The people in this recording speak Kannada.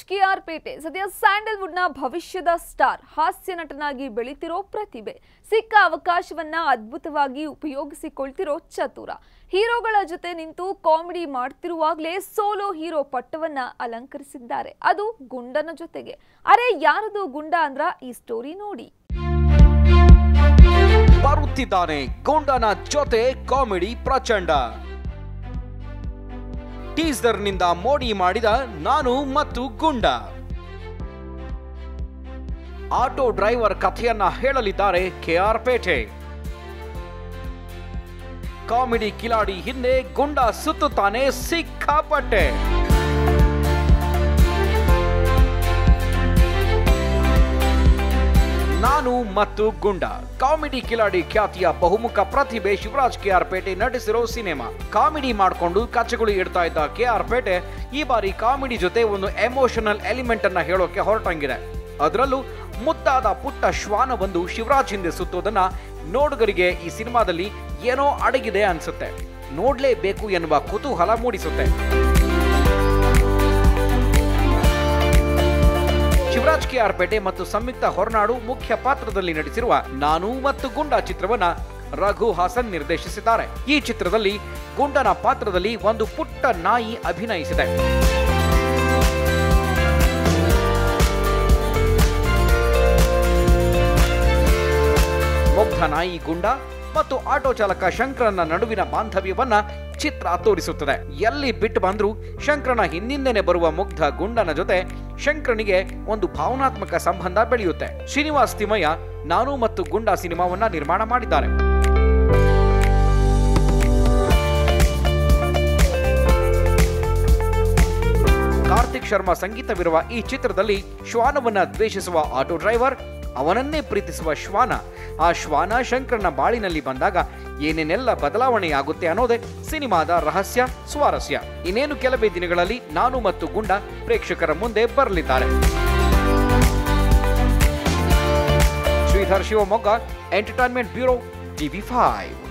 ಕೆ ಆರ್ ಪೇಟೆ ಸದ್ಯ ಸ್ಯಾಂಡಲ್ವುಡ್ನ ಭವಿಷ್ಯದ ಸ್ಟಾರ್ ಹಾಸ್ಯ ನಟನಾಗಿ ಬೆಳಿತಿರೋ ಪ್ರತಿಭೆ ಸಿಕ್ಕ ಅವಕಾಶವನ್ನ ಅದ್ಭುತವಾಗಿ ಉಪಯೋಗಿಸಿಕೊಳ್ತಿರೋ ಚತುರ ಹೀರೋಗಳ ಜೊತೆ ನಿಂತು ಕಾಮಿಡಿ ಮಾಡ್ತಿರುವಾಗಲೇ ಸೋಲೋ ಹೀರೋ ಪಟ್ಟವನ್ನ ಅಲಂಕರಿಸಿದ್ದಾರೆ ಅದು ಗುಂಡನ ಜೊತೆಗೆ ಅರೆ ಯಾರದು ಗುಂಡ ಅಂದ್ರ ಈ ಸ್ಟೋರಿ ನೋಡಿ ಬರುತ್ತಿದ್ದಾನೆ ಗೊಂಡನ ಜೊತೆ ಕಾಮಿಡಿ ಪ್ರಚಂಡ ಟೀಸರ್ ನಿಂದ ಮೋಡಿ ಮಾಡಿದ ನಾನು ಮತ್ತು ಗುಂಡ ಆಟೋ ಡ್ರೈವರ್ ಕಥೆಯನ್ನ ಹೇಳಲಿದ್ದಾರೆ ಕೆಆರ್ ಪೇಟೆ ಕಾಮಿಡಿ ಕಿಲಾಡಿ ಹಿಂದೆ ಗುಂಡ ಸುತ್ತುತ್ತಾನೆ ಸಿಕ್ಕಾಪಟ್ಟೆ ನಾನು ಮತ್ತು ಗುಂಡ ಕಾಮಿಡಿ ಕಿಲಾಡಿ ಖ್ಯಾತಿಯ ಬಹುಮುಖ ಪ್ರತಿಭೆ ಶಿವರಾಜ್ ಕೆ ಆರ್ ಪೇಟೆ ನಟಿಸಿರೋ ಸಿನಿಮಾ ಕಾಮಿಡಿ ಮಾಡಿಕೊಂಡು ಕಚ್ಚಗುಳಿ ಇಡ್ತಾ ಇದ್ದ ಕೆ ಆರ್ ಪೇಟೆ ಈ ಬಾರಿ ಕಾಮಿಡಿ ಜೊತೆ ಒಂದು ಎಮೋಷನಲ್ ಎಲಿಮೆಂಟ್ ಅನ್ನ ಹೇಳೋಕೆ ಹೊರಟಂಗಿದೆ ಅದರಲ್ಲೂ ಮುದ್ದಾದ ಪುಟ್ಟ ಶ್ವಾನ ಬಂದು ಶಿವರಾಜ್ ಹಿಂದೆ ಸುತ್ತೋದನ್ನ ನೋಡುಗರಿಗೆ ಈ ಸಿನಿಮಾದಲ್ಲಿ ಏನೋ ಅಡಗಿದೆ ಅನ್ಸುತ್ತೆ ನೋಡ್ಲೇಬೇಕು ಎನ್ನುವ ಕುತೂಹಲ ಮೂಡಿಸುತ್ತೆ ಶಿವರಾಜ್ ಕೆ ಆರ್ ಪೇಟೆ ಮತ್ತು ಸಂಯುಕ್ತ ಹೊರನಾಡು ಮುಖ್ಯ ಪಾತ್ರದಲ್ಲಿ ನಟಿಸಿರುವ ನಾನು ಮತ್ತು ಗುಂಡ ಚಿತ್ರವನ್ನ ರಘು ಹಾಸನ್ ನಿರ್ದೇಶಿಸಿದ್ದಾರೆ ಈ ಚಿತ್ರದಲ್ಲಿ ಗುಂಡನ ಪಾತ್ರದಲ್ಲಿ ಒಂದು ಪುಟ್ಟ ನಾಯಿ ಅಭಿನಯಿಸಿದೆ ಮುಗ್ಧ ನಾಯಿ ಗುಂಡ ಮತ್ತು ಆಟೋ ಚಾಲಕ ಶಂಕರನ ನಡುವಿನ ಬಾಂಧವ್ಯವನ್ನ ಚಿತ್ರ ತೋರಿಸುತ್ತದೆ ಎಲ್ಲಿ ಬಿಟ್ಟು ಬಂದ್ರೂ ಶಂಕರನ ಹಿಂದಿಂದನೆ ಬರುವ ಮುಗ್ಧ ಗುಂಡನ ಜೊತೆ ಶಂಕರನಿಗೆ ಒಂದು ಭಾವನಾತ್ಮಕ ಸಂಬಂಧ ಬೆಳೆಯುತ್ತೆ ಶ್ರೀನಿವಾಸ್ ತಿಮ್ಮಯ್ಯ ನಾನು ಮತ್ತು ಗುಂಡ ಸಿನಿಮಾವನ್ನ ನಿರ್ಮಾಣ ಮಾಡಿದ್ದಾರೆ ಕಾರ್ತಿಕ್ ಶರ್ಮಾ ಸಂಗೀತವಿರುವ ಈ ಚಿತ್ರದಲ್ಲಿ ಶ್ವಾನವನ್ನ ದ್ವೇಷಿಸುವ ಆಟೋ ಡ್ರೈವರ್ ಅವನನ್ನೇ ಪ್ರೀತಿಸುವ ಶ್ವಾನ ಆ ಶ್ವಾನ ಶಂಕರನ ಬಾಳಿನಲ್ಲಿ ಬಂದಾಗ ಏನೇನೆಲ್ಲ ಬದಲಾವಣೆಯಾಗುತ್ತೆ ಅನ್ನೋದೇ ಸಿನಿಮಾದ ರಹಸ್ಯ ಸ್ವಾರಸ್ಯ ಇನ್ನೇನು ಕೆಲವೇ ದಿನಗಳಲ್ಲಿ ನಾನು ಮತ್ತು ಗುಂಡ ಪ್ರೇಕ್ಷಕರ ಮುಂದೆ ಬರಲಿದ್ದಾರೆ Sridhar Shivamogga entertainment bureau TV five